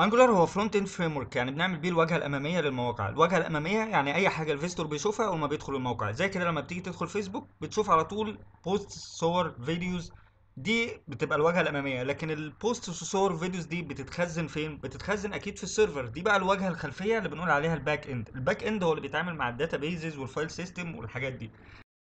انجولار هو فرونت اند فريم ورك يعني بنعمل بيه الواجهه الاماميه للمواقع الواجهه الاماميه يعني اي حاجه الفيزيتور بيشوفها اول ما بيدخل الموقع زي كده لما بتيجي تدخل فيسبوك بتشوف على طول بوست صور فيديوز دي بتبقى الواجهه الاماميه لكن البوست والصور فيديوز دي بتتخزن فين بتتخزن اكيد في السيرفر دي بقى الواجهه الخلفيه اللي بنقول عليها الباك اند الباك اند هو اللي بيتعامل مع الداتا بيزز والفايل سيستم والحاجات دي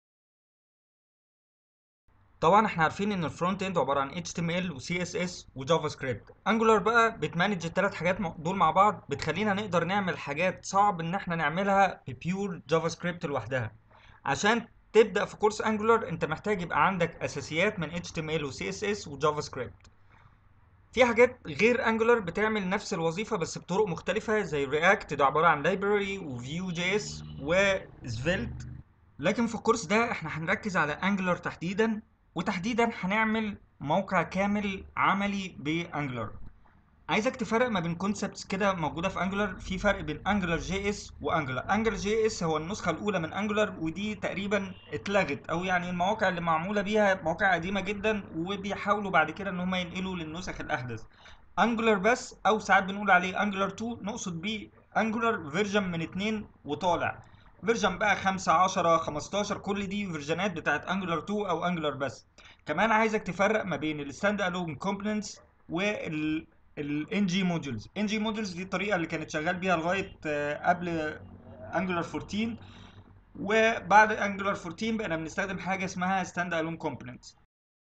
طبعا احنا عارفين ان الفرونت اند عباره عن HTML و CSS وجافا سكريبت انجولار بقى بتمانج الثلاث حاجات م- دول مع بعض بتخلينا نقدر نعمل حاجات صعب ان احنا نعملها ببيور جافا سكريبت لوحدها عشان تبدا في كورس انجولار انت محتاج يبقى عندك اساسيات من HTML و CSS وجافا سكريبت في حاجات غير انجولار بتعمل نفس الوظيفه بس بطرق مختلفه زي رياكت ده عباره عن لايبراري وفيو جي اس وسفيلت لكن في الكورس ده احنا هنركز على انجلر تحديدا وتحديدا هنعمل موقع كامل عملي بانجلر عايزك تفرق ما بين كونسبتس كده موجوده في انجلر في فرق بين انجلر جي اس وانجلر انجلر جي اس هو النسخه الاولى من انجلر ودي تقريبا اتلغت او يعني المواقع اللي معموله بيها مواقع قديمه جدا وبيحاولوا بعد كده ان هم ينقلوا للنسخ الاحدث انجلر بس او ساعات بنقول عليه انجلر 2 نقصد بيه انجلر فيرجن من 2 وطالع فيرجن بقى 5 10 15 كل دي فيرجنات بتاعت انجلر 2 او انجلر بس كمان عايزك تفرق ما بين الستاند الون كومبوننتس وال الان جي موديولز ان جي موديولز دي الطريقه اللي كانت شغال بيها لغايه آه، قبل انجلر 14 وبعد انجلر 14 بقينا بنستخدم حاجه اسمها ستاند الون كومبوننتس